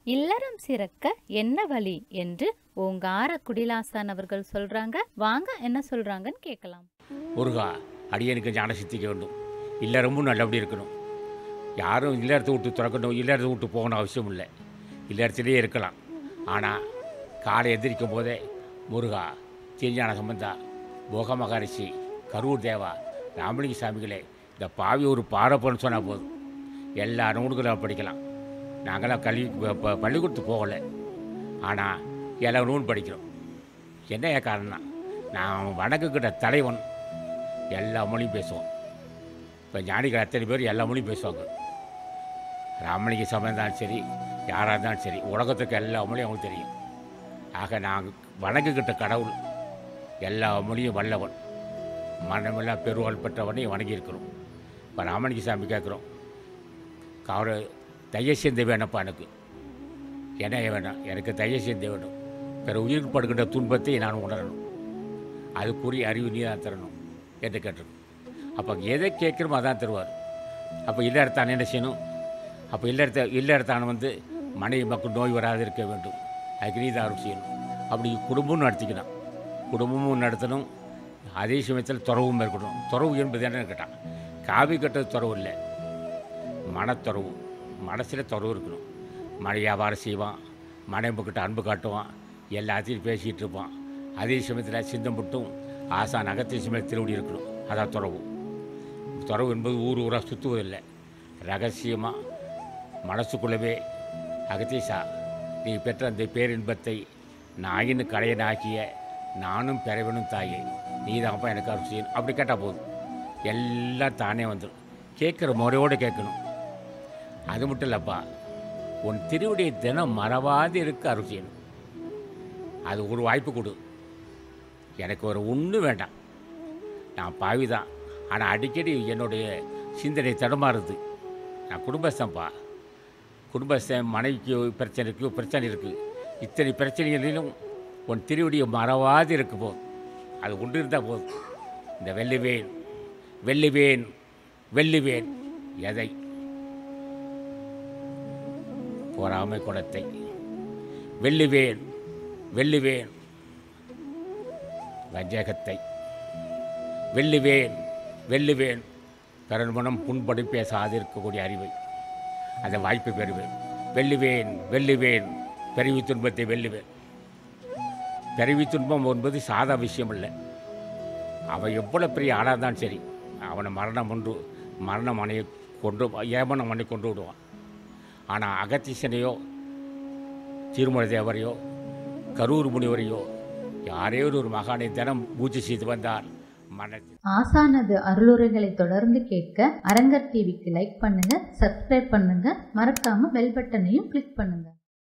இல்லறம் சிறக்க என்ன வழி என்று ஓங்கார குடிலாசான் அவர்கள் சொல்றாங்க வாங்க என்ன சொல்றாங்கன்னு கேட்கலாம் முருகா அடியனுக்கு ஞான சித்திக்க வேண்டும் இல்லறமும் நல்லபடி இருக்கணும் யாரும் இல்லறத்தை விட்டு திறக்கணும் இல்லறத்தை விட்டு போகணும் அவசியம் இல்லை இல்லறத்திலே இருக்கலாம் ஆனால் காலை எந்திரிக்கும் போதே முருகா திருஞான சம்பந்தா போக மகாரிஷி கரூர் தேவா ராமலிங்க சாமிகளே இந்த பாவி ஒரு பாரப்பன்னு சொன்னால் போதும் எல்லா நூல்களும் படிக்கலாம் நாங்களாம் கல்வி ப- ப- பள்ளிக்கூடத்துக்கு போகலை ஆனால் எல்லா நூல் படிக்கிறோம் என்ன காரணம்னா நான் வணங்குகிற தலைவன் எல்லா மொழியும் பேசுவோம் இப்போ ஞானிகள் அத்தனை பேர் எல்லா மொழியும் பேசுவாங்க ராமலிங்க சமயம் இருந்தாலும் சரி யாராக இருந்தாலும் சரி உலகத்துக்கு எல்லா மொழியும் அவங்களுக்கு தெரியும் ஆக நாங்கள் வணங்குகிட்ட கடவுள் எல்லா மொழியும் வல்லவன் மனமெல்லாம் பெருவாள் பெற்றவனையும் வணங்கியிருக்கிறோம் இப்போ ராமலிங்க சாமி கேட்குறோம் அவர் தைய சிந்தை வேணப்பா எனக்கு என்ன வேணும் எனக்கு தைய சிந்தை வேணும் பிற உயிருக்கு படுகின்ற துன்பத்தை நான் உணரணும் அதுக்குரிய அறிவு நீ தான் தரணும் என்று கேட்டிருக்கோம் அப்போ எதை கேட்குறோமோ அதான் தருவார் அப்போ இல்லறத்தான் என்ன செய்யணும் அப்போ இல்லறத்த இல்லறத்தான் வந்து மனைவி மக்கள் நோய் வராது இருக்க வேண்டும் அதுக்கு நீ தான் அருள் செய்யணும் அப்படி குடும்பமும் நடத்திக்கணும் குடும்பமும் நடத்தணும் அதே சமயத்தில் துறவும் இருக்கணும் துறவு என்பது என்னன்னு கேட்டான் காவி கட்டது துறவு இல்லை மனத்துறவு மனசில் துறவு இருக்கணும் மழை வியாபாரம் செய்வான் மனைவிக்கிட்ட அன்பு காட்டுவான் எல்லாத்தையும் பேசிகிட்டு இருப்பான் அதே சமயத்தில் சிந்தம் மட்டும் ஆசான் அகத்திய சமயத்தில் திருவடி இருக்கணும் அதான் துறவு துறவு என்பது ஊர் ஊராக சுற்றுவதில்லை ரகசியமாக மனசுக்குள்ளவே அகத்தீசா நீ பெற்ற அந்த பேரின்பத்தை நாயின்னு கடையனாக்கிய நானும் பெறவேணும் தாயே நீ தான்ப்பா எனக்கு அருள் செய்யணும் அப்படி கேட்டால் போதும் எல்லாம் தானே வந்துடும் கேட்குற முறையோடு கேட்கணும் அது மட்டும் இல்லைப்பா உன் திருவடியை தினம் மறவாது இருக்க அருள் செய்யணும் அது ஒரு வாய்ப்பு கொடு எனக்கு ஒரு ஒன்று வேண்டாம் நான் பாவி தான் ஆனால் அடிக்கடி என்னுடைய சிந்தனை தடுமாறுது நான் குடும்பஸ்தன்ப்பா குடும்பஸ்தன் மனைவிக்கு பிரச்சனை இருக்குது பிரச்சனை இருக்குது இத்தனை பிரச்சனைகளிலும் உன் திருவடியை மறவாது இருக்க போதும் அது கொண்டு இருந்தால் போதும் இந்த வெல்லுவேன் வெல்லுவேன் வெல்லுவேன் எதை பொறாமை குணத்தை வெல்லுவேன் வெல்லுவேன் வஞ்சகத்தை வெல்லுவேன் வெல்லுவேன் பிறர் மனம் புண்படி பேசாது இருக்கக்கூடிய அறிவை அந்த வாய்ப்பை பெறுவேன் வெல்லுவேன் வெல்லுவேன் பிறவி துன்பத்தை வெல்லுவேன் பிறவி துன்பம் என்பது சாதா விஷயம் இல்லை அவன் எவ்வளோ பெரிய ஆளாக இருந்தாலும் சரி அவனை மரணம் ஒன்று மரணம் அணையை கொண்டு ஏமனம் பண்ணி கொண்டு விடுவான் ஆனால் அகத்தீசனையோ திருமலை தேவரையோ கரூர் முனிவரையோ யாரையோ ஒரு மகானை தினம் பூஜை செய்து வந்தால் மனத்தில் ஆசானது அருளுரைகளை தொடர்ந்து கேட்க அரங்கர் டிவிக்கு லைக் பண்ணுங்க சப்ஸ்கிரைப் பண்ணுங்க மறக்காம பெல் பட்டனையும் கிளிக் பண்ணுங்க